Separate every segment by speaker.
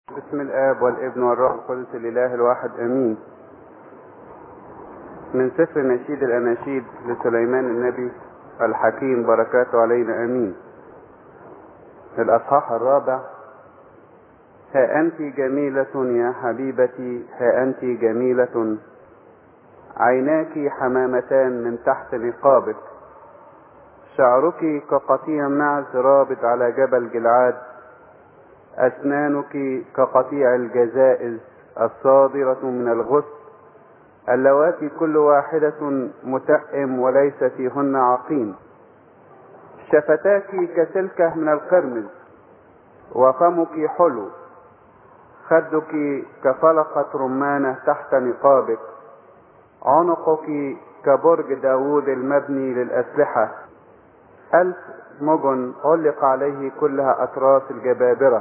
Speaker 1: بسم الآب والابن والروح القدس الإله الواحد آمين من سفر نشيد الأناشيد لسليمان النبي الحكيم بركاته علينا آمين الأصحاح الرابع ها أنت جميلة يا حبيبتي ها أنت جميلة عيناك حمامتان من تحت نقابك شعرك كقطيع معز رابط على جبل جلعاد أسنانك كقطيع الجزائز الصادرة من الغصن اللواتي كل واحدة متأم وليس فيهن عقيم شفتاك كسلكة من القرمز وفمك حلو خدك كفلقة رمانة تحت نقابك عنقك كبرج داوود المبني للأسلحة ألف مجن علق عليه كلها أطراس الجبابرة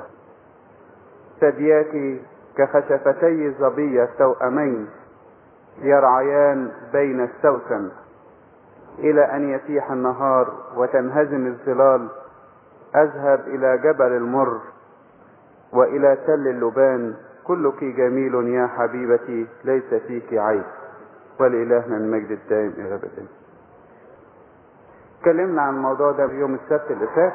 Speaker 1: ثدياك كخشفتي ظبية توأمين يرعيان بين السوسن إلى أن يتيح النهار وتنهزم الظلال أذهب إلى جبل المر وإلى تل اللبان كلك جميل يا حبيبتي ليس فيك عيب ولإلهنا المجد الدائم إلى أبدا اتكلمنا عن الموضوع ده في يوم السبت اللي فات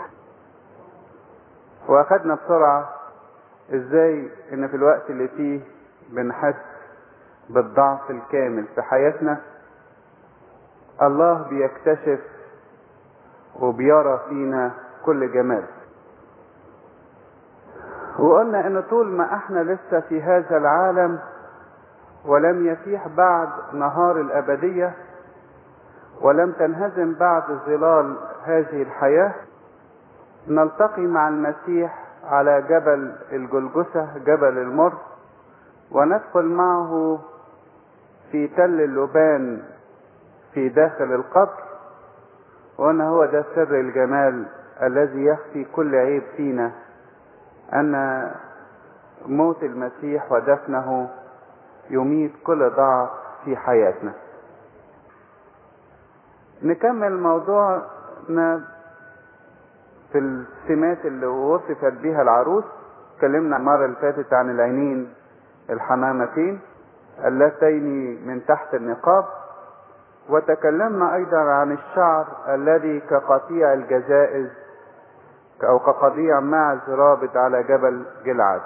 Speaker 1: واخدنا بسرعة ازاي ان في الوقت اللي فيه بنحس بالضعف الكامل في حياتنا الله بيكتشف وبيرى فينا كل جمال وقلنا ان طول ما احنا لسه في هذا العالم ولم يفيح بعد نهار الابديه ولم تنهزم بعد ظلال هذه الحياه نلتقي مع المسيح على جبل الجلجثة جبل المر وندخل معه في تل اللبان في داخل القبر وأن هو ده سر الجمال الذي يخفي كل عيب فينا أن موت المسيح ودفنه يميت كل ضعف في حياتنا نكمل موضوعنا في السمات اللي وصفت بها العروس اتكلمنا المرة اللي فاتت عن العينين الحمامتين اللتين من تحت النقاب وتكلمنا ايضا عن الشعر الذي كقطيع الجزائز او كقطيع معز رابط على جبل جلعاد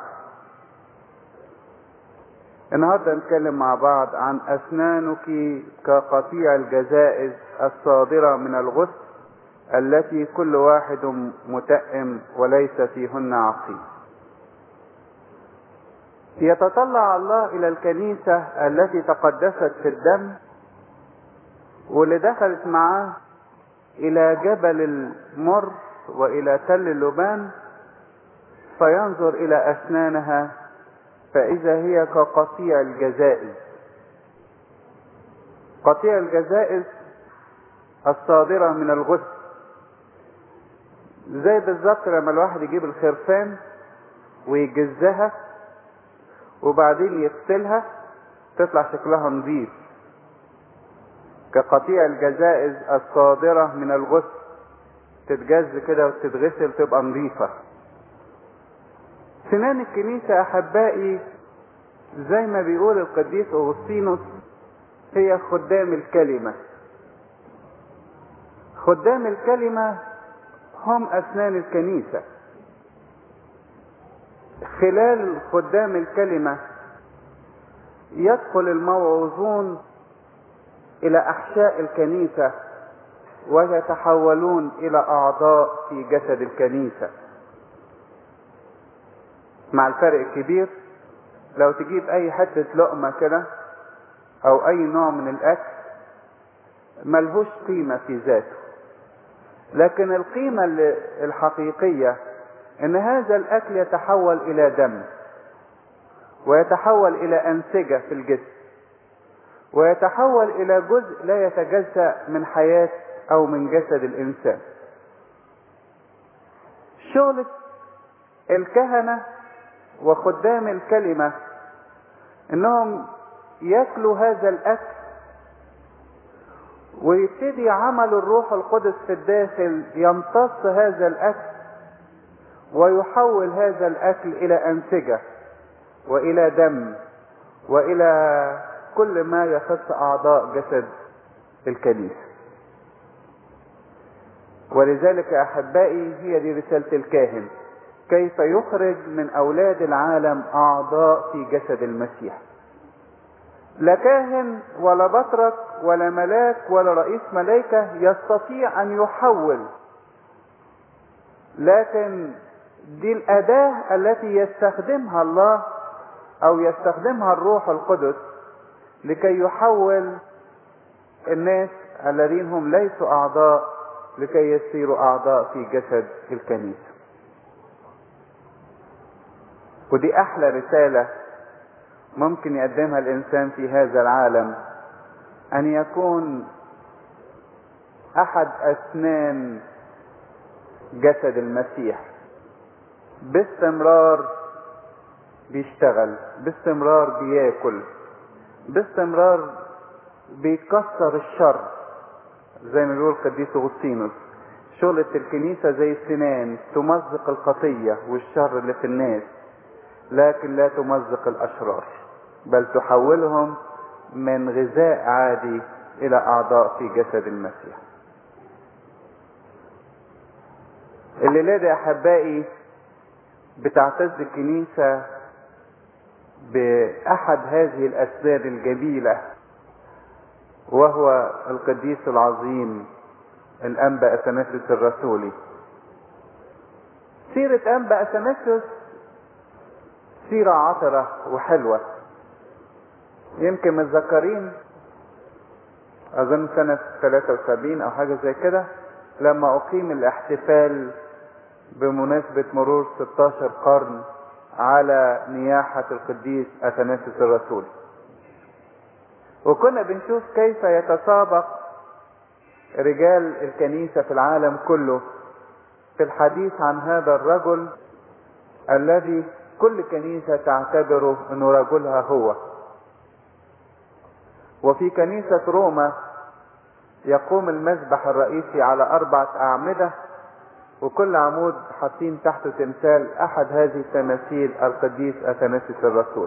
Speaker 1: النهارده نتكلم مع بعض عن اسنانك كقطيع الجزائز الصادره من الغصن التي كل واحد متأم وليس فيهن عقيم يتطلع الله إلى الكنيسة التي تقدست في الدم واللي دخلت معاه إلى جبل المر وإلى تل اللبان فينظر إلى أسنانها فإذا هي كقطيع الجزائز قطيع الجزائز الصادرة من الغسل زي بالظبط لما الواحد يجيب الخرفان ويجزها وبعدين يغسلها تطلع شكلها نظيف كقطيع الجزائز الصادرة من الغسل تتجز كده وتتغسل تبقى نظيفة سنان الكنيسة أحبائي زي ما بيقول القديس أغسطينوس هي خدام الكلمة خدام الكلمة هم أسنان الكنيسة خلال خدام الكلمة يدخل الموعوظون إلى أحشاء الكنيسة ويتحولون إلى أعضاء في جسد الكنيسة مع الفرق الكبير لو تجيب أي حتة لقمة كده أو أي نوع من الأكل ملهوش قيمة في ذاته لكن القيمة الحقيقية ان هذا الاكل يتحول الى دم ويتحول الى انسجة في الجسم ويتحول الى جزء لا يتجزأ من حياة او من جسد الانسان شغلة الكهنة وخدام الكلمة انهم ياكلوا هذا الاكل ويبتدي عمل الروح القدس في الداخل يمتص هذا الاكل ويحول هذا الاكل الى انسجه والى دم والى كل ما يخص اعضاء جسد الكنيسه ولذلك يا احبائي هي دي رساله الكاهن كيف يخرج من اولاد العالم اعضاء في جسد المسيح لا كاهن ولا بطرك ولا ملاك ولا رئيس ملائكة يستطيع أن يحول لكن دي الأداة التي يستخدمها الله أو يستخدمها الروح القدس لكي يحول الناس الذين هم ليسوا أعضاء لكي يصيروا أعضاء في جسد الكنيسة ودي أحلى رسالة ممكن يقدمها الإنسان في هذا العالم أن يكون أحد أسنان جسد المسيح باستمرار بيشتغل باستمرار بياكل باستمرار بيكسر الشر زي ما بيقول القديس اغسطينوس شغلة الكنيسة زي السنان تمزق الخطية والشر اللي في الناس لكن لا تمزق الأشرار بل تحولهم من غذاء عادي إلى أعضاء في جسد المسيح الليلة دي أحبائي بتعتز الكنيسة بأحد هذه الأسباب الجميلة وهو القديس العظيم الأنبا أثناسيوس الرسولي سيرة أنبا أثناسيوس سيرة عطرة وحلوة يمكن متذكرين أظن سنة 73 أو حاجة زي كده لما أقيم الاحتفال بمناسبة مرور 16 قرن على نياحة القديس أثناسيوس الرسول وكنا بنشوف كيف يتسابق رجال الكنيسة في العالم كله في الحديث عن هذا الرجل الذي كل كنيسة تعتبره انه رجلها هو وفي كنيسة روما يقوم المذبح الرئيسي على أربعة أعمدة وكل عمود حاطين تحته تمثال أحد هذه التماثيل القديس أثناسيوس الرسول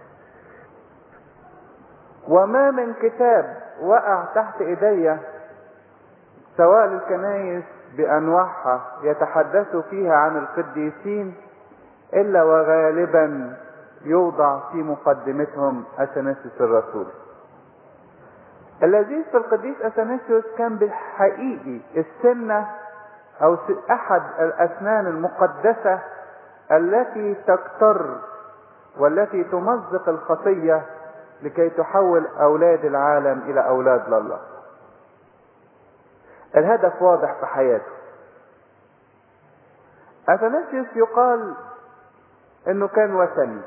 Speaker 1: وما من كتاب وقع تحت ايدي سواء للكنايس بانواعها يتحدثوا فيها عن القديسين الا وغالبا يوضع في مقدمتهم اثناسيوس الرسول اللذيذ في القديس اثناسيوس كان بالحقيقي السنه او احد الاسنان المقدسه التي تكتر والتي تمزق الخطيه لكي تحول اولاد العالم الى اولاد لله الهدف واضح في حياته اثناسيوس يقال انه كان وثني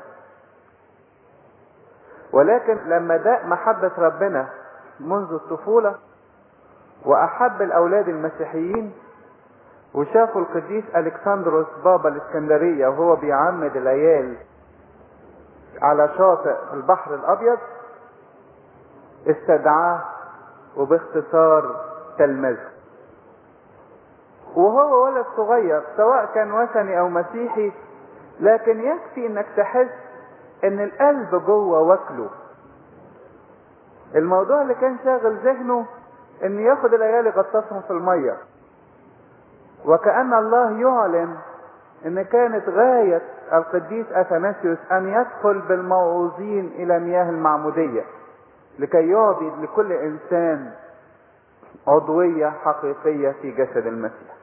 Speaker 1: ولكن لما داء محبة ربنا منذ الطفولة واحب الاولاد المسيحيين وشافوا القديس الكسندروس بابا الاسكندرية وهو بيعمد العيال على شاطئ البحر الابيض استدعاه وباختصار تلمذه وهو ولد صغير سواء كان وثني او مسيحي لكن يكفي انك تحس ان القلب جوه واكله الموضوع اللي كان شاغل ذهنه ان ياخد العيال يغطسهم في الميه وكأن الله يعلن ان كانت غاية القديس اثناسيوس ان يدخل بالموعوظين الى مياه المعمودية لكي يعطي لكل انسان عضوية حقيقية في جسد المسيح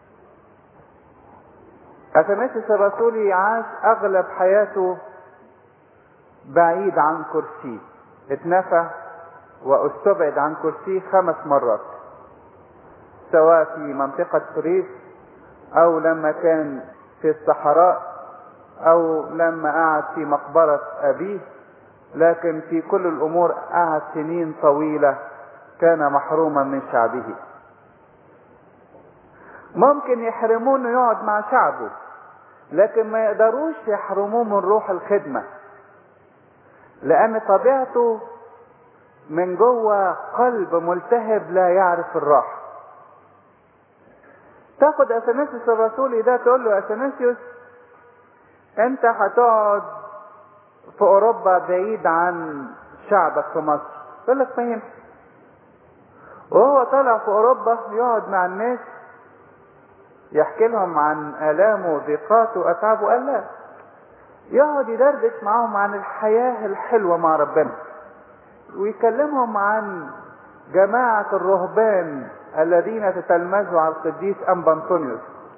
Speaker 1: اثناسيوس الرسولي عاش اغلب حياته بعيد عن كرسيه اتنفى واستبعد عن كرسيه خمس مرات سواء في منطقة فريس او لما كان في الصحراء او لما قعد في مقبرة ابيه لكن في كل الامور قعد سنين طويلة كان محروما من شعبه ممكن يحرموه انه يقعد مع شعبه لكن ما يقدروش يحرموه من روح الخدمة لان طبيعته من جوه قلب ملتهب لا يعرف الراحة تاخد اثناسيوس الرسولي ده تقول له اثناسيوس انت هتقعد في اوروبا بعيد عن شعبك في مصر يقول لك فهمت وهو طالع في اوروبا يقعد مع الناس يحكي لهم عن الامه وضيقاته واتعابه قال لا يقعد يدردش معاهم عن الحياه الحلوه مع ربنا ويكلمهم عن جماعه الرهبان الذين تتلمذوا على القديس انبا انطونيوس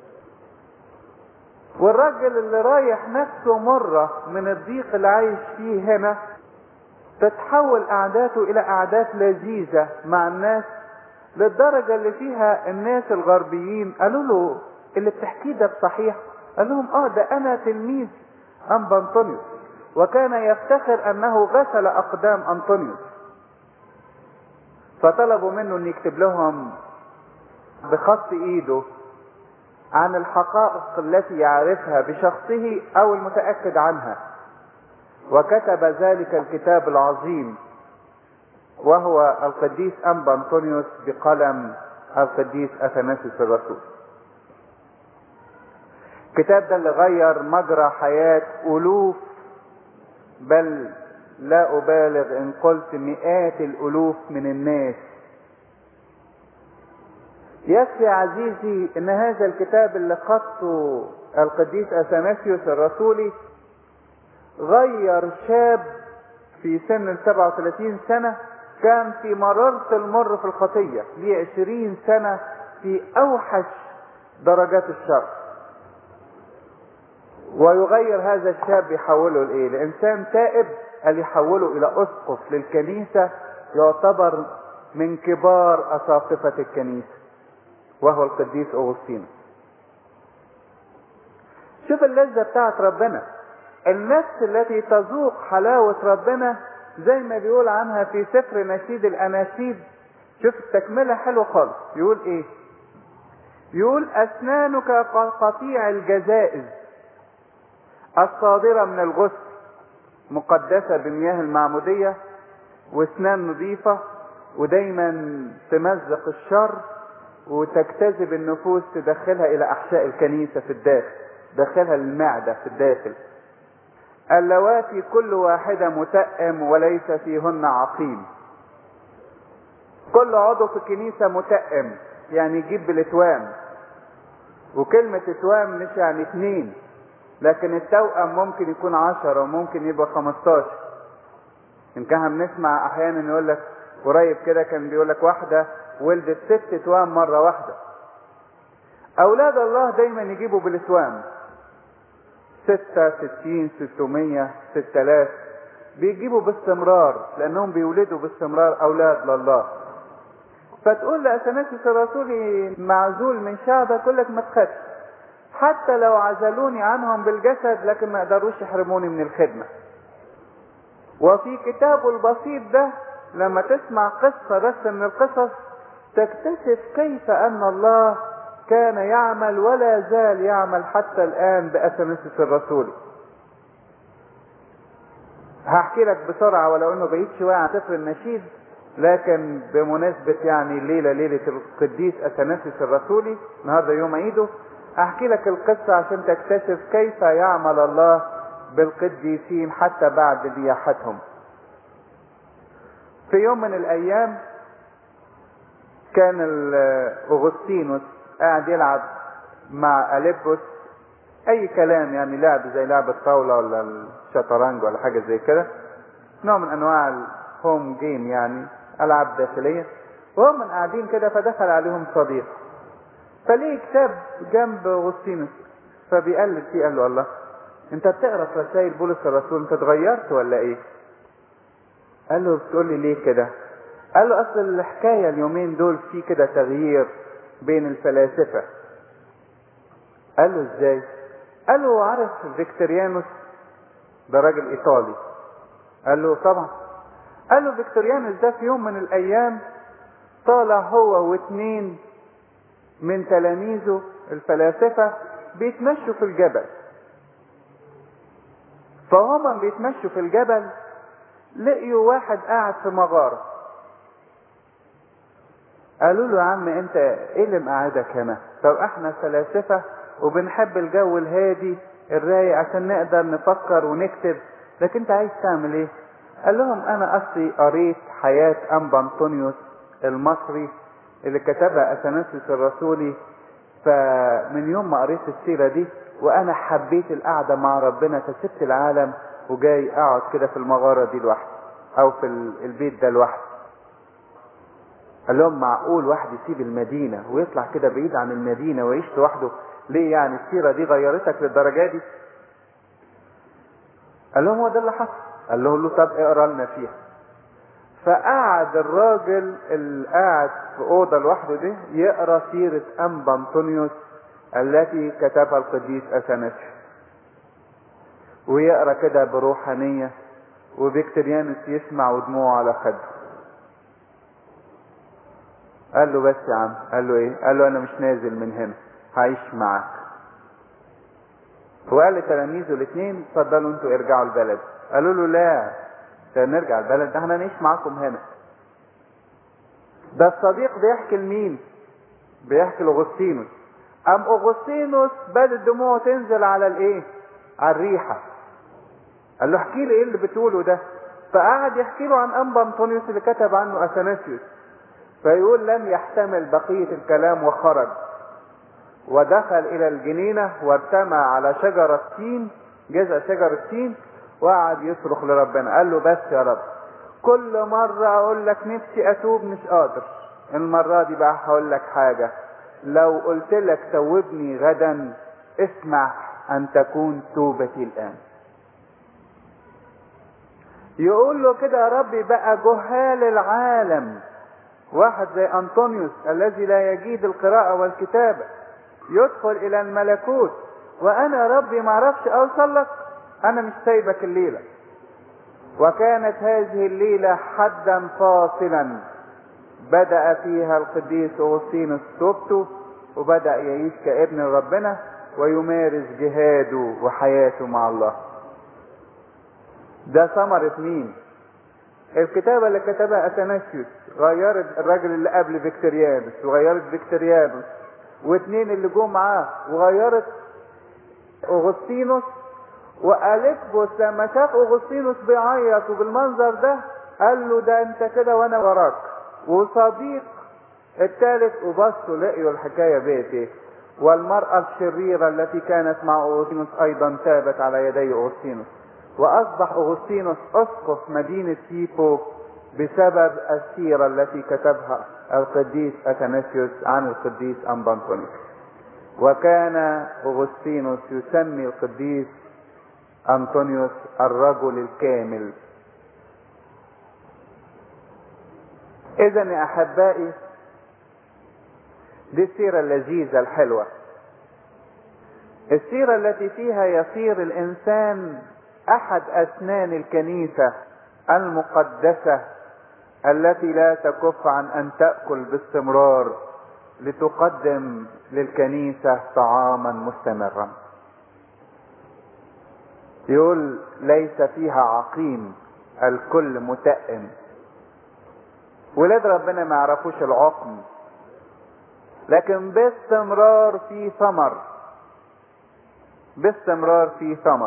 Speaker 1: والراجل اللي رايح نفسه مرة من الضيق اللي عايش فيه هنا تتحول قعداته إلى قعدات لذيذة مع الناس للدرجة اللي فيها الناس الغربيين قالوا له اللي بتحكيه ده صحيح قال لهم اه ده انا تلميذ انبا انطونيوس وكان يفتخر انه غسل اقدام انطونيوس فطلبوا منه ان يكتب لهم بخط ايده عن الحقائق التي يعرفها بشخصه او المتاكد عنها وكتب ذلك الكتاب العظيم وهو القديس انبا انطونيوس بقلم القديس اثناسيوس الرسول الكتاب ده اللي غير مجرى حياة ألوف بل لا أبالغ إن قلت مئات الألوف من الناس يكفي عزيزي ان هذا الكتاب اللي خطه القديس اثناسيوس الرسولي غير شاب في سن ال 37 سنة كان في مرارة المر في الخطية ليه 20 سنة في اوحش درجات الشر ويغير هذا الشاب يحوله لايه لانسان تائب قال يحوله الى اسقف للكنيسة يعتبر من كبار اساقفة الكنيسة وهو القديس أغسطين شوف اللذة بتاعت ربنا النفس التي تذوق حلاوة ربنا زي ما بيقول عنها في سفر نشيد الأناشيد شوف التكملة حلوة خالص يقول ايه يقول أسنانك قطيع الجزائز الصادرة من الغسل مقدسة بمياه المعمودية واسنان نظيفة ودايما تمزق الشر وتجتذب النفوس تدخلها الى احشاء الكنيسه في الداخل دخلها المعده في الداخل اللواتي كل واحده متأم وليس فيهن عقيم كل عضو في الكنيسه متأم يعني يجيب بالاتوام وكلمة اتوام مش يعني اتنين لكن التوأم ممكن يكون عشرة وممكن يبقى خمستاشر ان كان بنسمع احيانا يقول لك قريب كده كان بيقول لك واحدة ولدت ست توام مرة واحدة أولاد الله دايما يجيبوا بالإتوام ستة ستين ستمية ستة آلاف بيجيبوا باستمرار لأنهم بيولدوا باستمرار أولاد لله فتقول لأثناسيوس الرسولي معزول من شعبك يقول لك ما تخافش حتى لو عزلوني عنهم بالجسد لكن ما يقدروش يحرموني من الخدمة وفي كتابه البسيط ده لما تسمع قصة بس من القصص تكتشف كيف ان الله كان يعمل ولا زال يعمل حتى الان باثناسيوس الرسول هحكي لك بسرعة ولو انه بعيد شوية عن سفر النشيد لكن بمناسبة يعني الليلة ليلة القديس اثناسيوس الرسولي النهاردة يوم عيده احكي لك القصة عشان تكتشف كيف يعمل الله بالقديسين حتى بعد نياحتهم في يوم من الايام كان اغسطينوس قاعد يلعب مع اليبوس اي كلام يعني لعب زي لعب الطاولة ولا الشطرنج ولا حاجة زي كده نوع من انواع الهوم جيم يعني العاب داخلية وهم قاعدين كده فدخل عليهم صديق فليه كتاب جنب اغسطينوس فبيقلب فيه قال له الله انت بتقرا في رسائل بولس الرسول انت اتغيرت ولا ايه قال له بتقول لي ليه كده قال له اصل الحكايه اليومين دول في كده تغيير بين الفلاسفه قال له ازاي قال له عارف فيكتوريانوس ده راجل ايطالي قال له طبعا قال له فيكتوريانوس ده في يوم من الايام طالع هو واثنين من تلاميذه الفلاسفه بيتمشوا في الجبل فهما بيتمشوا في الجبل لقيوا واحد قاعد في مغارة قالوا له يا عم انت ايه اللي مقعدك هنا طب احنا فلاسفة وبنحب الجو الهادي الرايق عشان نقدر نفكر ونكتب لكن انت عايز تعمل ايه قال لهم انا اصلي قريت حياة انبا انطونيوس المصري اللي كتبها اثناسيوس الرسولي فمن يوم ما قريت السيرة دي وانا حبيت القعدة مع ربنا فسبت العالم وجاي اقعد كده في المغارة دي لوحدي او في البيت ده لوحدي قال لهم معقول واحد يسيب المدينة ويطلع كده بعيد عن المدينة ويعيش لوحده ليه يعني السيرة دي غيرتك للدرجة دي قال لهم هو ده اللي حصل قال له له طب اقرا لنا فيها فقعد الراجل اللي قاعد في اوضه لوحده دي يقرا سيره انبا انطونيوس التي كتبها القديس اثناسيوس ويقرا كده بروحانيه وفيكتوريانوس يسمع ودموعه على خده قال له بس يا عم قال له ايه قال له انا مش نازل من هنا هعيش معاك وقال لتلاميذه الاثنين اتفضلوا انتوا ارجعوا البلد قالوا له لا نرجع البلد ده احنا نعيش معاكم هنا ده الصديق بيحكي لمين بيحكي لاغسطينوس ام اغسطينوس بدت دموعه تنزل على الايه على الريحه قال له احكي لي ايه اللي بتقوله ده فقعد يحكي له عن انبا انطونيوس اللي كتب عنه اثناسيوس فيقول لم يحتمل بقيه الكلام وخرج ودخل الى الجنينه وارتمى على شجره تين جذع شجره تين وقعد يصرخ لربنا قال له بس يا رب كل مرة اقول لك نفسي اتوب مش قادر المرة دي بقى هقول لك حاجة لو قلت لك توبني غدا اسمع ان تكون توبتي الان يقول له كده يا ربي بقى جهال العالم واحد زي انطونيوس الذي لا يجيد القراءة والكتابة يدخل الى الملكوت وانا يا ربي معرفش اوصل لك انا مش سايبك الليله وكانت هذه الليله حدا فاصلا بدا فيها القديس اغسطينوس توبته وبدا يعيش كابن ربنا ويمارس جهاده وحياته مع الله ده ثمرة مين الكتابة اللي كتبها اثناسيوس غيرت الراجل اللي قبل فيكتوريانوس وغيرت فيكتوريانوس واثنين اللي جم معاه وغيرت اغسطينوس والكبوس لما شاف اغسطينوس بيعيط وبالمنظر ده قال له ده انت كده وانا وراك وصديق الثالث وبصوا لقيوا الحكايه بيت ايه والمرأة الشريرة التي كانت مع أغسطينوس أيضا تابت على يدي أغسطينوس وأصبح أغسطينوس أسقف مدينة هيبو بسبب السيرة التي كتبها القديس أثناسيوس عن القديس أمبانتونيوس وكان أغسطينوس يسمي القديس أنطونيوس الرجل الكامل إذا يا أحبائي دي السيرة اللذيذة الحلوة السيرة التي فيها يصير الإنسان أحد أسنان الكنيسة المقدسة التي لا تكف عن أن تأكل باستمرار لتقدم للكنيسة طعاما مستمرا يقول ليس فيها عقيم الكل متأم ولاد ربنا ما يعرفوش العقم لكن باستمرار في ثمر باستمرار في ثمر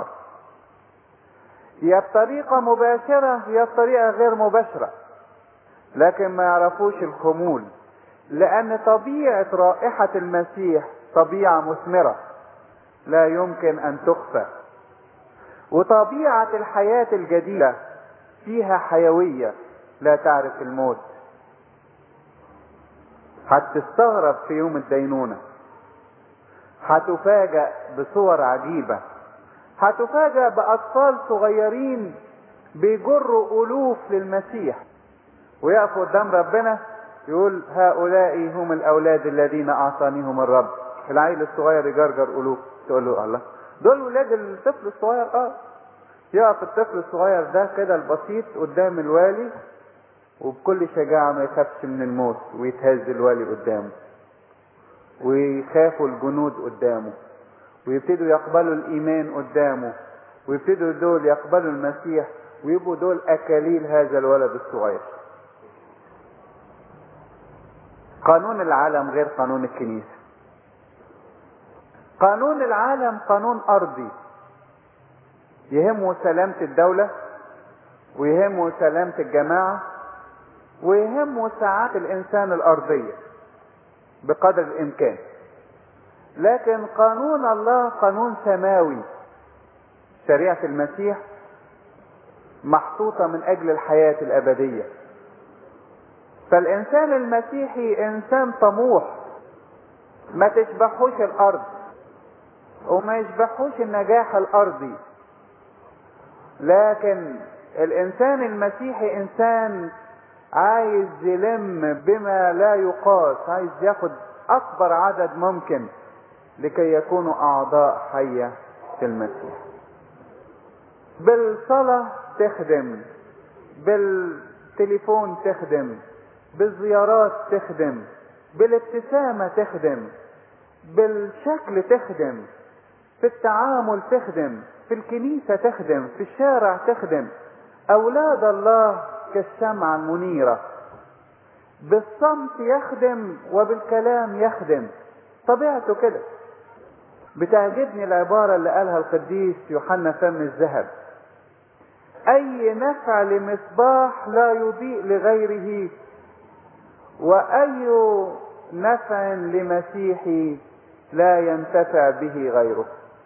Speaker 1: يا بطريقة مباشرة يا بطريقة غير مباشرة لكن ما يعرفوش الخمول لأن طبيعة رائحة المسيح طبيعة مثمرة لا يمكن أن تخفى وطبيعة الحياة الجديدة فيها حيوية لا تعرف الموت هتستغرب في يوم الدينونة هتفاجأ بصور عجيبة هتفاجأ بأطفال صغيرين بيجروا ألوف للمسيح ويقفوا قدام ربنا يقول هؤلاء هم الأولاد الذين أعطانيهم الرب العيل الصغير يجرجر ألوف تقول له الله دول ولاد الطفل الصغير اه يقف الطفل الصغير ده كده البسيط قدام الوالي وبكل شجاعة ما يخافش من الموت ويتهز الوالي قدامه ويخافوا الجنود قدامه ويبتدوا يقبلوا الإيمان قدامه ويبتدوا دول يقبلوا المسيح ويبقوا دول أكاليل هذا الولد الصغير قانون العالم غير قانون الكنيسة قانون العالم قانون أرضي يهمه سلامة الدولة ويهمه سلامة الجماعة ويهمه ساعات الإنسان الأرضية بقدر الإمكان لكن قانون الله قانون سماوي شريعة المسيح محطوطة من أجل الحياة الأبدية فالإنسان المسيحي إنسان طموح ما تشبهوش الأرض وما يشبهوش النجاح الأرضي لكن الإنسان المسيحي إنسان عايز يلم بما لا يقاس عايز ياخد أكبر عدد ممكن لكي يكونوا أعضاء حية في المسيح بالصلاة تخدم بالتليفون تخدم بالزيارات تخدم بالابتسامة تخدم بالشكل تخدم في التعامل تخدم في الكنيسة تخدم في الشارع تخدم أولاد الله كالشمعة المنيرة بالصمت يخدم وبالكلام يخدم طبيعته كده بتعجبني العبارة اللي قالها القديس يوحنا فم الذهب أي نفع لمصباح لا يضيء لغيره وأي نفع لمسيحي لا ينتفع به غيره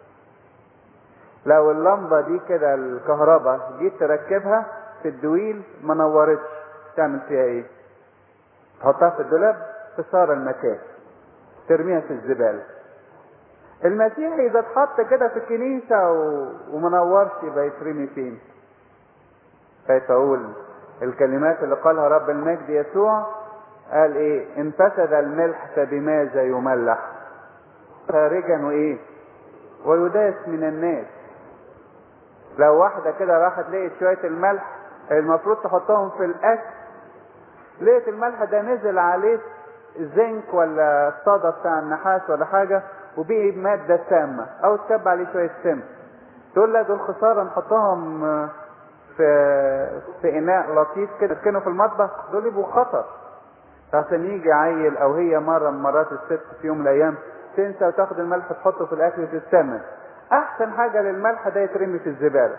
Speaker 1: لو اللمبة دي كده الكهرباء جيت تركبها في الدويل ما نورتش تعمل فيها ايه تحطها في الدولاب تصار المكان ترميها في الزبالة المسيحي اذا اتحط كده في الكنيسة و... ومنورش يبقى يترمي فين كيف اقول الكلمات اللي قالها رب المجد يسوع قال ايه ان فسد الملح فبماذا يملح خارجا وايه ويداس من الناس لو واحدة كده راحت لقيت شوية الملح المفروض تحطهم في الأكل لقيت الملح ده نزل عليه زنك ولا صدى بتاع النحاس ولا حاجة وبقي مادة سامة أو تكب عليه شوية سم تقول لا دول خسارة نحطهم في في إناء لطيف كده تكنه في المطبخ دول يبقوا خطر عشان يجي عيل أو هي مرة من مرات الست في يوم من الأيام تنسى وتاخد الملح تحطه في الأكل وتستمر احسن حاجة للملح ده يترمي في الزبالة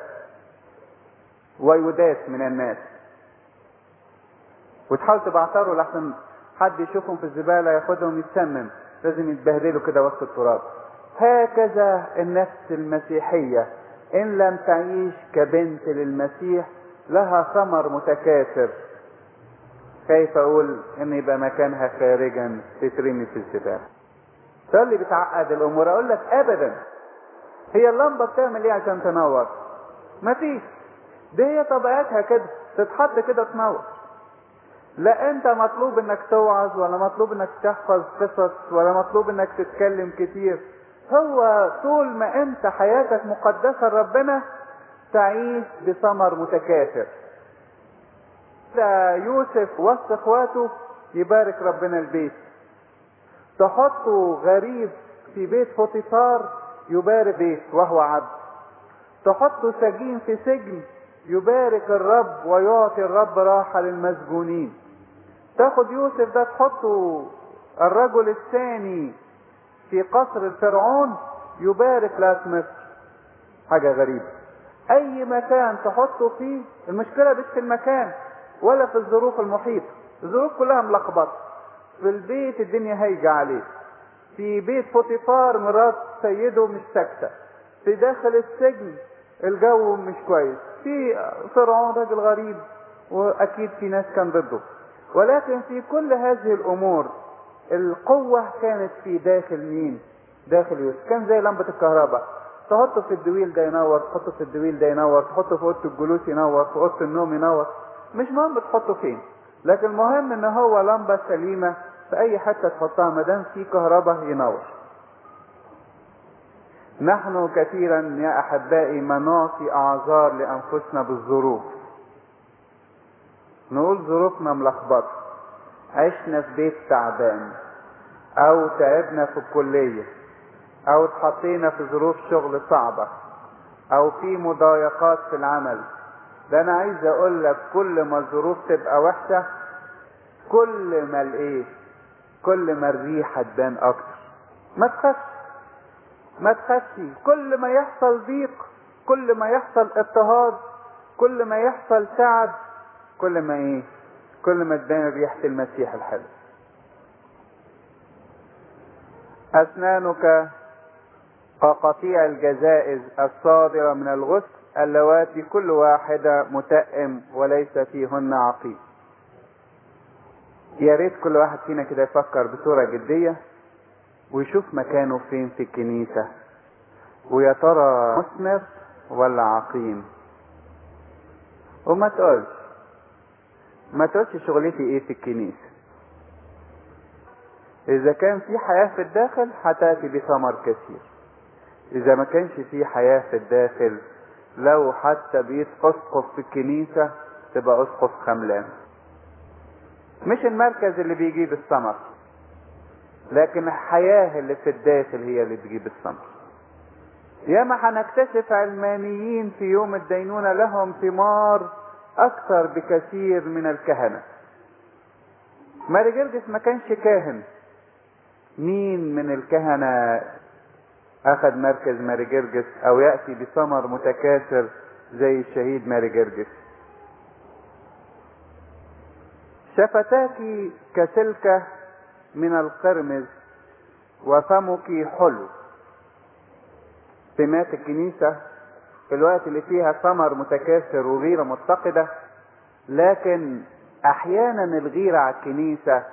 Speaker 1: ويداس من الناس وتحاول تبعتره لحسن حد يشوفهم في الزبالة ياخدهم يتسمم لازم يتبهدلوا كده وسط التراب هكذا النفس المسيحية ان لم تعيش كبنت للمسيح لها ثمر متكاثر كيف اقول ان يبقى مكانها خارجا تترمي في الزبالة ده اللي بتعقد الامور اقول لك ابدا هي اللمبة بتعمل ايه عشان تنور مفيش دي هي طبيعتها كده تتحط كده تنور لا انت مطلوب انك توعظ ولا مطلوب انك تحفظ قصص ولا مطلوب انك تتكلم كتير هو طول ما انت حياتك مقدسة لربنا تعيش بثمر متكاثر يوسف وسط اخواته يبارك ربنا البيت تحطه غريب في بيت فوتيفار يبارك بيت وهو عبد تحطه سجين في سجن يبارك الرب ويعطي الرب راحة للمسجونين تاخد يوسف ده تحطه الرجل الثاني في قصر الفرعون يبارك لاس مصر حاجة غريبة اي مكان تحطه فيه المشكلة مش في المكان ولا في الظروف المحيطة الظروف كلها ملخبطة في البيت الدنيا هايجة عليه في بيت فوتيفار مرات سيده مش ساكتة في داخل السجن الجو مش كويس في فرعون راجل غريب واكيد في ناس كان ضده ولكن في كل هذه الامور القوة كانت في داخل مين داخل يوسف كان زي لمبة الكهرباء تحطه في الدويل ده ينور تحطه في الدويل ده ينور تحطه في اوضه الجلوس ينور في اوضه النوم ينور مش مهم تحطه فين لكن المهم ان هو لمبة سليمة في اي حتة تحطها مادام في كهرباء ينور نحن كثيرا يا احبائي ما نعطي اعذار لانفسنا بالظروف نقول ظروفنا ملخبطة عشنا في بيت تعبان او تعبنا في الكلية او اتحطينا في ظروف شغل صعبة او في مضايقات في العمل ده انا عايز اقول لك كل ما الظروف تبقى وحشة كل ما الايه كل ما الريحة تبان اكتر ما تخافش ما تخافش كل ما يحصل ضيق كل ما يحصل اضطهاد كل ما يحصل تعب كل ما ايه كل ما تبان ريحة المسيح الحلو أسنانك كقطيع الجزائز الصادرة من الغسل اللواتي كل واحدة متأم وليس فيهن عقيم يا ريت كل واحد فينا كده يفكر بصورة جدية ويشوف مكانه فين في الكنيسة ويا ترى مثمر ولا عقيم وما تقولش ما تقولش شغلتي ايه في الكنيسة اذا كان في حياة في الداخل هتأتي بثمر كثير اذا ما كانش في حياة في الداخل لو حتى بقيت اسقف في الكنيسة تبقى اسقف خملان مش المركز اللي بيجيب الثمر لكن الحياة اللي في الداخل هي اللي بتجيب الثمر ياما هنكتشف علمانيين في يوم الدينونة لهم ثمار أكثر بكثير من الكهنة ماري جرجس ما كانش كاهن مين من الكهنة أخذ مركز ماري جرجس أو يأتي بثمر متكاثر زي الشهيد ماري جرجس شفتاك كسلكة من القرمز وفمك حلو سمات الكنيسة في الوقت اللي فيها ثمر متكاثر وغيرة متقدة لكن احيانا الغيرة على الكنيسة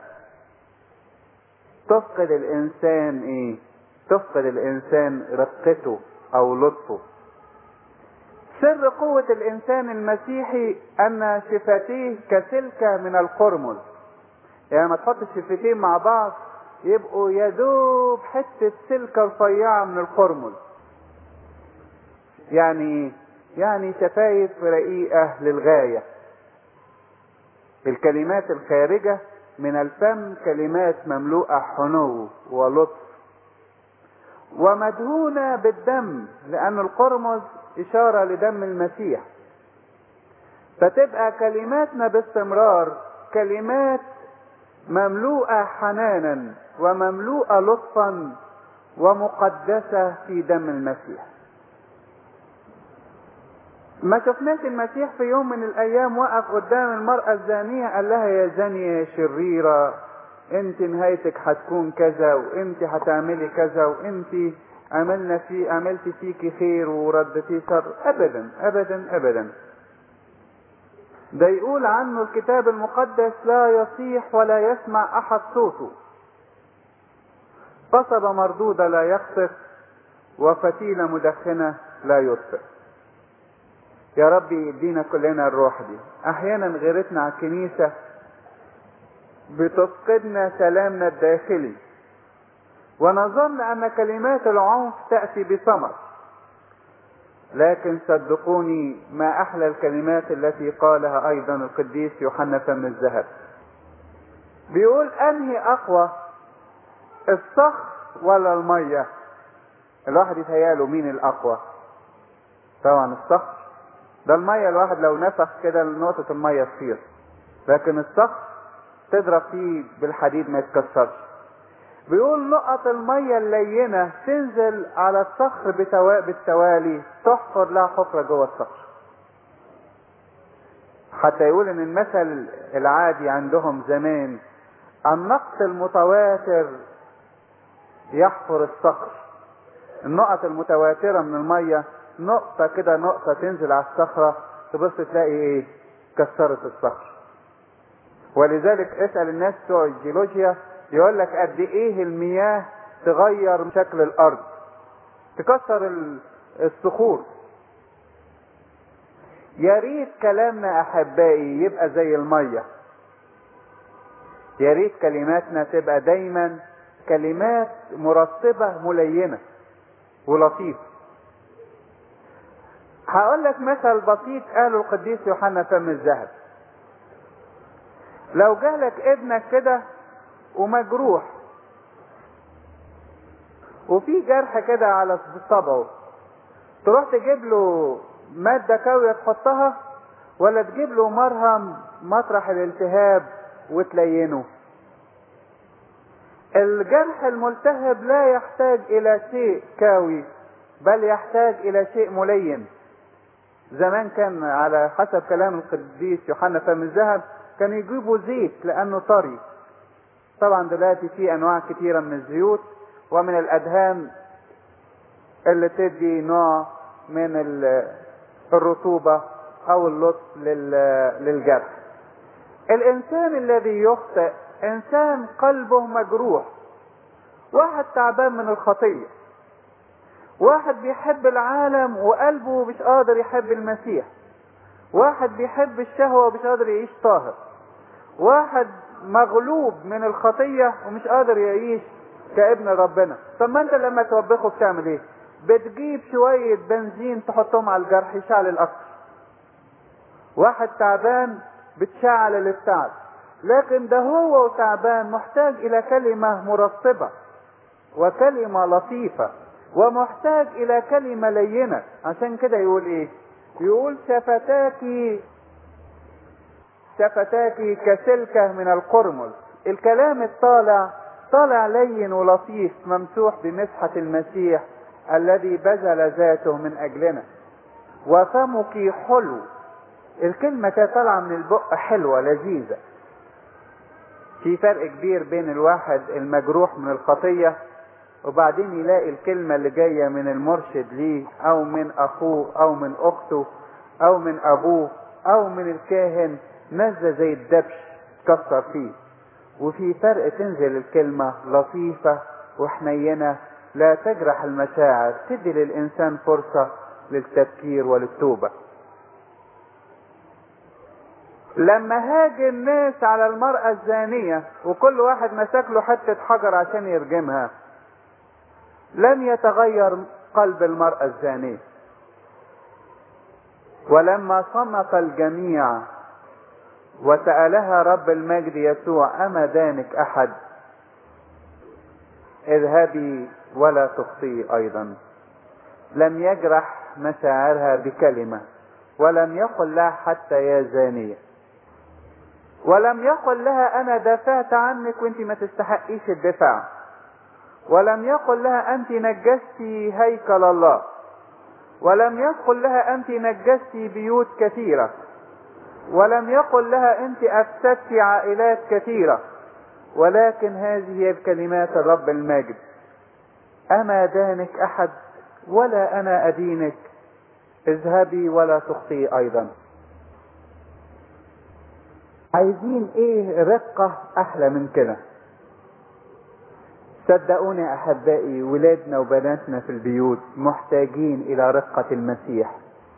Speaker 1: تفقد الانسان ايه تفقد الانسان رقته او لطفه سر قوة الانسان المسيحي ان شفتيه كسلكة من القرمز يعني ما تحط الشفتين مع بعض يبقوا يدوب حتة سلكة رفيعة من القرمز يعني يعني شفايف رقيقة للغاية الكلمات الخارجة من الفم كلمات مملوءة حنو ولطف ومدهونة بالدم لأن القرمز إشارة لدم المسيح فتبقى كلماتنا باستمرار كلمات مملوءة حنانا ومملوءة لطفا ومقدسة في دم المسيح ما شفناش المسيح في يوم من الايام وقف قدام المرأة الزانية قال لها يا زانية يا شريرة انت نهايتك هتكون كذا وانت هتعملي كذا وانت عملنا في عملت فيكي خير وردتي شر ابدا ابدا ابدا ده يقول عنه الكتاب المقدس لا يصيح ولا يسمع احد صوته قصبة مردودة لا يخطف وفتيلة مدخنة لا يطفئ يا رب يدينا كلنا الروح دي احيانا غيرتنا على الكنيسة بتفقدنا سلامنا الداخلي ونظن ان كلمات العنف تأتي بثمر لكن صدقوني ما احلى الكلمات التي قالها ايضا القديس يوحنا فم الذهب بيقول انهي اقوى الصخر ولا المية الواحد يتهياله مين الاقوى طبعا الصخر ده المية الواحد لو نفخ كده نقطة المية تصير لكن الصخر تضرب فيه بالحديد ما يتكسرش بيقول نقط المية اللينة تنزل على الصخر بتوا... بالتوالي تحفر لها حفرة جوه الصخر حتى يقول ان المثل العادي عندهم زمان النقط المتواتر يحفر الصخر النقط المتواترة من المية نقطة كده نقطة تنزل على الصخرة تبص تلاقي ايه كسرت الصخر ولذلك اسأل الناس بتوع الجيولوجيا يقول لك قد ايه المياه تغير شكل الارض تكسر الصخور يا ريت كلامنا احبائي يبقى زي المية يا ريت كلماتنا تبقى دايما كلمات مرطبة ملينة ولطيفة هقول لك مثل بسيط قاله القديس يوحنا فم الذهب لو جالك ابنك كده ومجروح وفي جرح كده على صبعه تروح تجيب له مادة كاوية تحطها ولا تجيب له مرهم مطرح الالتهاب وتلينه الجرح الملتهب لا يحتاج الى شيء كاوي بل يحتاج الى شيء ملين زمان كان على حسب كلام القديس يوحنا فم الذهب كانوا يجيبوا زيت لانه طري طبعا دلوقتي في انواع كتيرة من الزيوت ومن الادهان اللي تدي نوع من الرطوبة او اللطف للجرح الانسان الذي يخطئ انسان قلبه مجروح واحد تعبان من الخطية واحد بيحب العالم وقلبه مش قادر يحب المسيح واحد بيحب الشهوة ومش قادر يعيش طاهر واحد مغلوب من الخطية ومش قادر يعيش كابن ربنا طب ما انت لما توبخه بتعمل ايه بتجيب شوية بنزين تحطهم على الجرح يشعل الاكثر واحد تعبان بتشعل التعب لكن ده هو تعبان محتاج الى كلمة مرطبة وكلمة لطيفة ومحتاج الى كلمة لينة عشان كده يقول ايه يقول شفتاك شفتاك كسلكة من القرمز الكلام الطالع طالع لين ولطيف ممسوح بمسحة المسيح الذي بذل ذاته من اجلنا وفمك حلو الكلمة كانت طالعة من البق حلوة لذيذة في فرق كبير بين الواحد المجروح من الخطية وبعدين يلاقي الكلمة اللي جاية من المرشد ليه او من اخوه او من اخته او من ابوه او من الكاهن نزل زي الدبش كسر فيه وفي فرق تنزل الكلمة لطيفة وحنينة لا تجرح المشاعر تدي للإنسان فرصة للتفكير وللتوبة لما هاج الناس على المرأة الزانية وكل واحد مسك له حتة حجر عشان يرجمها لم يتغير قلب المرأة الزانية ولما صمت الجميع وسألها رب المجد يسوع أما دانك أحد اذهبي ولا تخطئي أيضا لم يجرح مشاعرها بكلمة ولم يقل لها حتى يا زانية ولم يقل لها أنا دافعت عنك وانت ما تستحقيش الدفاع ولم يقل لها أنت نجستي هيكل الله ولم يقل لها أنت نجستي بيوت كثيرة ولم يقل لها أنت أفسدت عائلات كثيرة ولكن هذه هي الكلمات الرب الماجد أما دانك أحد ولا أنا أدينك اذهبي ولا تخطئي أيضا عايزين ايه رقة احلى من كده صدقوني احبائي ولادنا وبناتنا في البيوت محتاجين الى رقة المسيح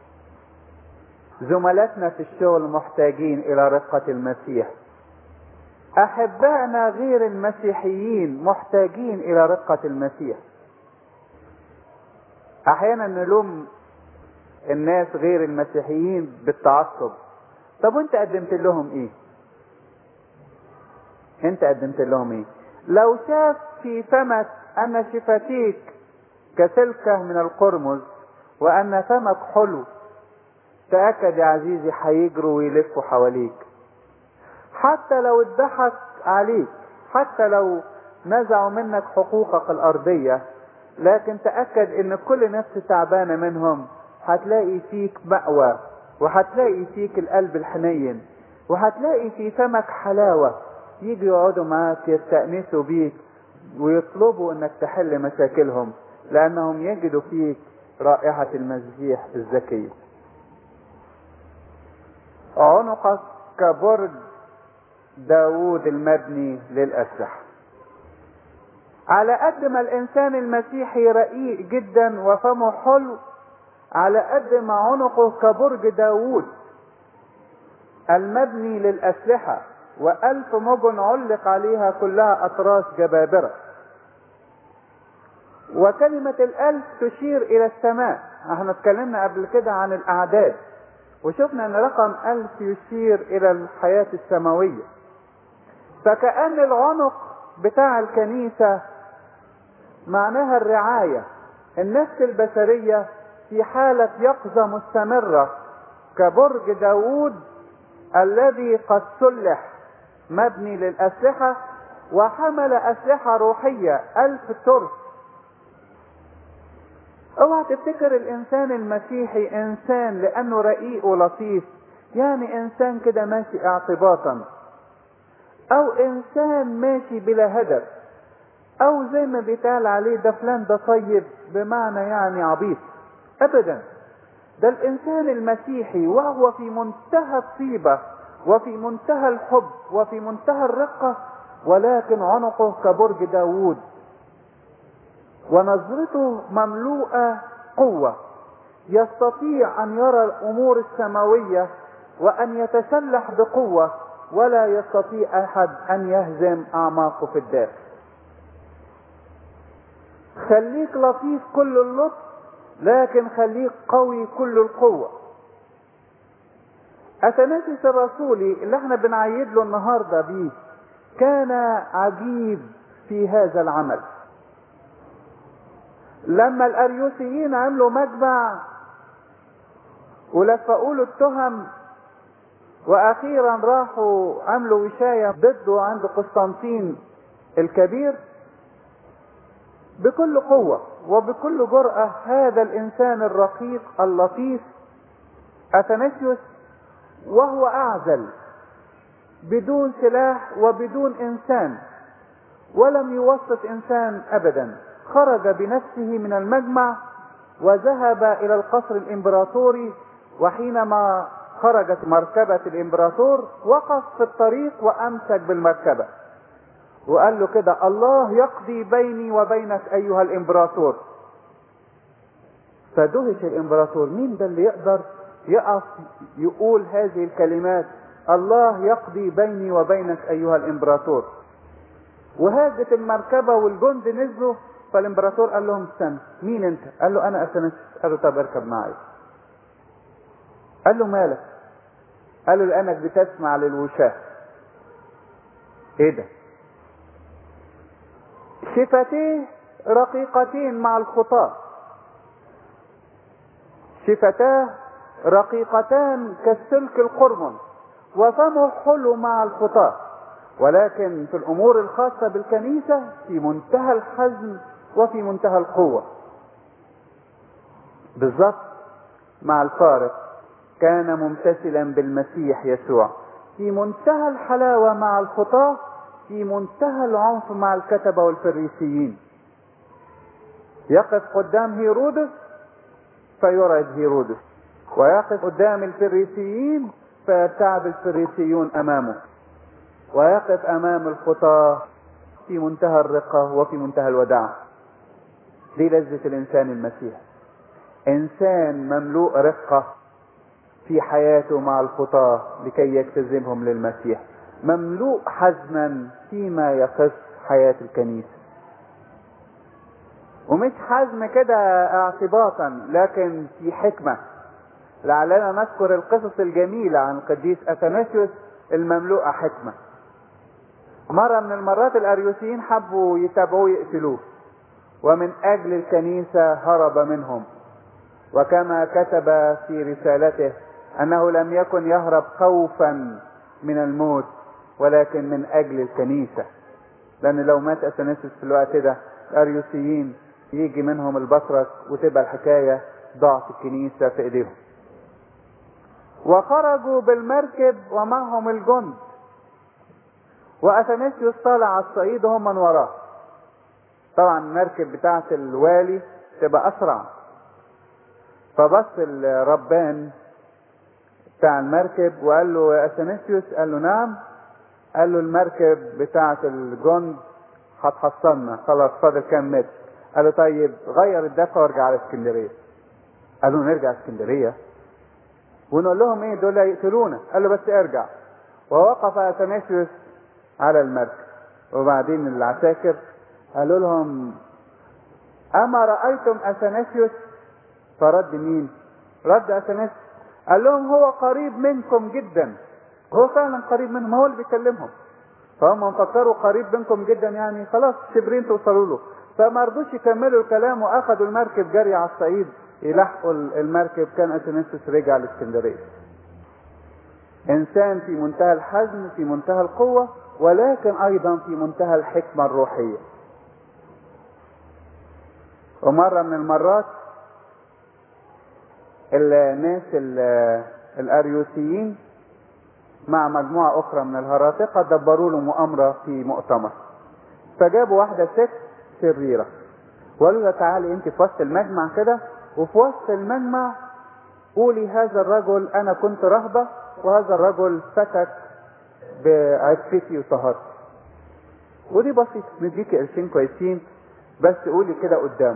Speaker 1: زملاتنا في الشغل محتاجين الى رقة المسيح احبائنا غير المسيحيين محتاجين الى رقة المسيح احيانا نلوم الناس غير المسيحيين بالتعصب طب وانت قدمت لهم ايه انت قدمت لهم ايه لو شاف في فمك ان شفتيك كسلكة من القرمز وان فمك حلو تأكد يا عزيزي هيجروا ويلفوا حواليك حتى لو اتضحك عليك حتى لو نزعوا منك حقوقك الأرضية لكن تأكد ان كل نفس تعبانة منهم هتلاقي فيك مأوى وهتلاقي فيك القلب الحنين وهتلاقي في فمك حلاوة يجي يقعدوا معاك يستأنسوا بيك ويطلبوا انك تحل مشاكلهم لانهم يجدوا فيك رائحة المسيح الزكية عنقك كبرج داوود المبني للأسلحة على قد ما الإنسان المسيحي رقيق جدا وفمه حلو على قد ما عنقه كبرج داوود المبني للأسلحة وألف مجن علق عليها كلها أطراس جبابرة وكلمة الألف تشير إلى السماء احنا اتكلمنا قبل كده عن الأعداد وشفنا ان رقم ألف يشير إلى الحياة السماوية فكأن العنق بتاع الكنيسة معناها الرعاية النفس البشرية في حالة يقظة مستمرة كبرج داوود الذي قد سلح مبني للأسلحة وحمل أسلحة روحية ألف ترس اوعى تفتكر الانسان المسيحي انسان لانه رقيق ولطيف يعني انسان كده ماشي اعتباطا او انسان ماشي بلا هدف او زي ما بيتقال عليه ده فلان ده طيب بمعنى يعني عبيط ابدا ده الانسان المسيحي وهو في منتهى الطيبة وفي منتهى الحب وفي منتهى الرقة ولكن عنقه كبرج داوود ونظرته مملوءة قوة يستطيع أن يرى الأمور السماوية وأن يتسلح بقوة ولا يستطيع أحد أن يهزم أعماقه في الداخل خليك لطيف كل اللطف لكن خليك قوي كل القوة أثناسيس الرسولي اللي احنا بنعيد له النهاردة بيه كان عجيب في هذا العمل لما الاريوسيين عملوا مجمع ولفقوا له التهم واخيرا راحوا عملوا وشاية ضده عند قسطنطين الكبير بكل قوة وبكل جرأة هذا الانسان الرقيق اللطيف اثناسيوس وهو اعزل بدون سلاح وبدون انسان ولم يوسط انسان ابدا خرج بنفسه من المجمع وذهب الى القصر الامبراطوري وحينما خرجت مركبة الامبراطور وقف في الطريق وامسك بالمركبة وقال له كده الله يقضي بيني وبينك ايها الامبراطور فدهش الامبراطور مين ده اللي يقدر يقف يقول هذه الكلمات الله يقضي بيني وبينك ايها الامبراطور وهاجت المركبة والجند نزلوا فالامبراطور قال لهم استنى مين انت قال له انا اثنس قال له طب اركب معي قال له مالك قال له لانك بتسمع للوشاة ايه ده شفتيه رقيقتين مع الخطاة شفتاه رقيقتان كالسلك القرمن وفمه حلو مع الخطاة ولكن في الامور الخاصة بالكنيسة في منتهى الحزم وفي منتهى القوة بالظبط مع الفارق كان ممتثلا بالمسيح يسوع في منتهى الحلاوة مع الخطاة في منتهى العنف مع الكتبة والفريسيين يقف قدام هيرودس فيرعد هيرودس ويقف قدام الفريسيين فيرتعب الفريسيون امامه ويقف امام الخطاة في منتهى الرقة وفي منتهى الوداع دي لذة الانسان المسيح انسان مملوء رقة في حياته مع الخطاة لكي يجتذبهم للمسيح مملوء حزما فيما يخص حياة الكنيسة ومش حزم كده اعتباطا لكن في حكمة لعلنا نذكر القصص الجميلة عن القديس اثناسيوس المملوءة حكمة مرة من المرات الاريوسيين حبوا يتابعوه يقتلوه ومن اجل الكنيسة هرب منهم وكما كتب في رسالته انه لم يكن يهرب خوفا من الموت ولكن من اجل الكنيسة لان لو مات اثناسيوس في الوقت ده الاريوسيين يجي منهم البطرس وتبقى الحكاية ضعف الكنيسة في ايديهم وخرجوا بالمركب ومعهم الجند واثناسيوس طالع على الصعيد وهم من وراه طبعا المركب بتاعت الوالي تبقى اسرع فبص الربان بتاع المركب وقال له يا اثناسيوس قال له نعم قال له المركب بتاعة الجند هتحصلنا خلاص فاضل كام متر قال له طيب غير الدفع وارجع على اسكندريه قال له نرجع اسكندريه ونقول لهم ايه دول يقتلونا قال له بس ارجع ووقف اثناسيوس على المركب وبعدين العساكر قالوا لهم اما رايتم اثناسيوس فرد مين رد اثناسيوس قال لهم هو قريب منكم جدا هو فعلا قريب منهم هو اللي بيكلمهم فهم مفكروا قريب منكم جدا يعني خلاص شبرين توصلوا له فما رضوش يكملوا الكلام واخدوا المركب جري على الصعيد يلحقوا المركب كان اثناسيوس رجع لاسكندريه انسان في منتهى الحزم في منتهى القوه ولكن ايضا في منتهى الحكمه الروحيه ومره من المرات الناس ال- الاريوسيين مع مجموعة اخرى من الهراطقة دبروا له مؤامرة في مؤتمر فجابوا واحدة ست شريرة وقالوا لها تعالي انت في وسط المجمع كده وفي وسط المجمع قولي هذا الرجل انا كنت رهبة وهذا الرجل فتك بعفتي وطهارتي ودي بسيطة نديكي قرشين كويسين بس قولي كده قدامه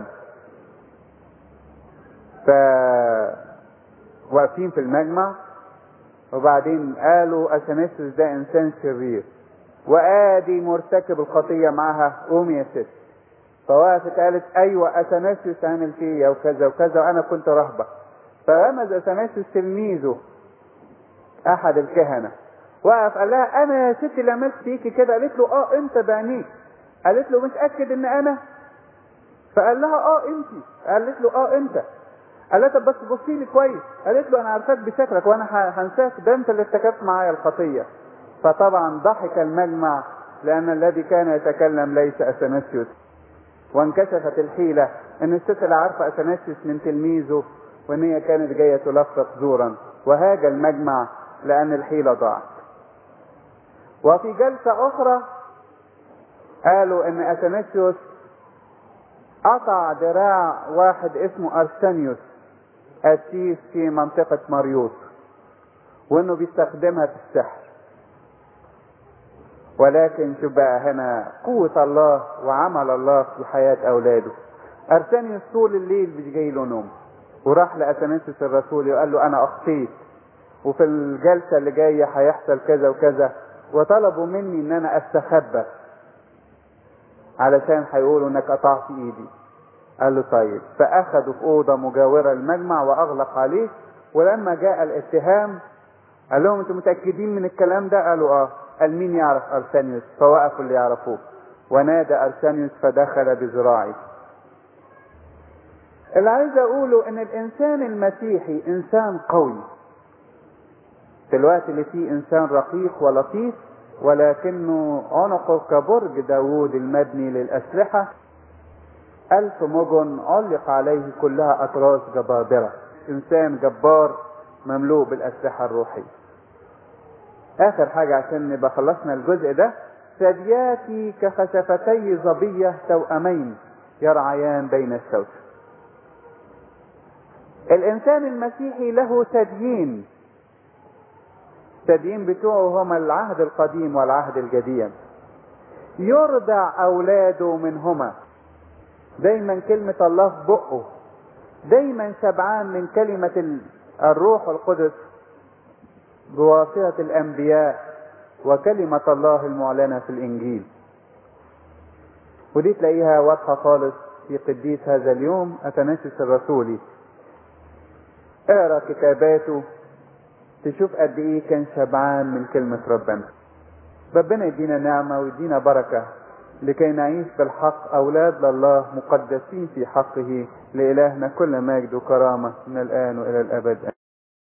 Speaker 1: ف واقفين في المجمع وبعدين قالوا اثناسيوس ده انسان شرير وادي مرتكب الخطيه معاها قومي يا ست فوقفت قالت ايوه اثناسيوس عمل فيا وكذا وكذا وانا كنت رهبه فرمز اثناسيوس تلميذه احد الكهنه وقف قال لها انا يا ستي اللي عملت فيكي كده قالت له اه انت بعينيك قالت له متاكد ان انا فقال لها اه انت قالت له اه انت قال لها طب بس بصي لي كويس قالت له انا عارفاك بشكلك وانا هنساك ده انت اللي ارتكبت معايا الخطيه فطبعا ضحك المجمع لان الذي كان يتكلم ليس اثناسيوس وانكشفت الحيله ان الست اللي عارفه اثناسيوس من تلميذه وان هي كانت جايه تلفق زورا وهاج المجمع لان الحيله ضاعت وفي جلسه اخرى قالوا ان اثناسيوس قطع دراع واحد اسمه ارسانيوس قسيس في منطقة مريوط وانه بيستخدمها في السحر ولكن شوف بقى هنا قوة الله وعمل الله في حياة اولاده ارسانيوس طول الليل مش جاي له نوم وراح لأثناسيوس الرسول وقال له انا اخطيت وفي الجلسة اللي جاية هيحصل كذا وكذا وطلبوا مني ان انا استخبى علشان هيقولوا انك قطعت ايدي قال له طيب فاخذوا في اوضه مجاوره المجمع واغلق عليه ولما جاء الاتهام قال لهم انتم متاكدين من الكلام ده قالوا اه قال مين يعرف ارسانيوس فوقفوا اللي يعرفوه ونادى ارسانيوس فدخل بذراعي اللي عايز اقوله ان الانسان المسيحي انسان قوي في الوقت اللي فيه انسان رقيق ولطيف ولكنه عنقه كبرج داوود المبني للأسلحة ألف مجن علق عليه كلها أطراس جبابرة إنسان جبار مملوء بالأسلحة الروحية آخر حاجة عشان نبقى خلصنا الجزء ده ثدياتي كخسفتي ظبية توأمين يرعيان بين السوس الإنسان المسيحي له ثديين الثديين بتوعه هما العهد القديم والعهد الجديد يرضع اولاده منهما دايما كلمة الله في بقه دايما شبعان من كلمة الروح القدس بواسطة الانبياء وكلمة الله المعلنة في الانجيل ودي تلاقيها واضحة خالص في قديس هذا اليوم اثناسيوس الرسولي اقرا كتاباته تشوف قد ايه كان شبعان من كلمة ربنا ربنا يدينا نعمة ويدينا بركة لكي نعيش بالحق أولاد لله مقدسين في حقه لإلهنا كل مجد وكرامة من الآن وإلى الأبد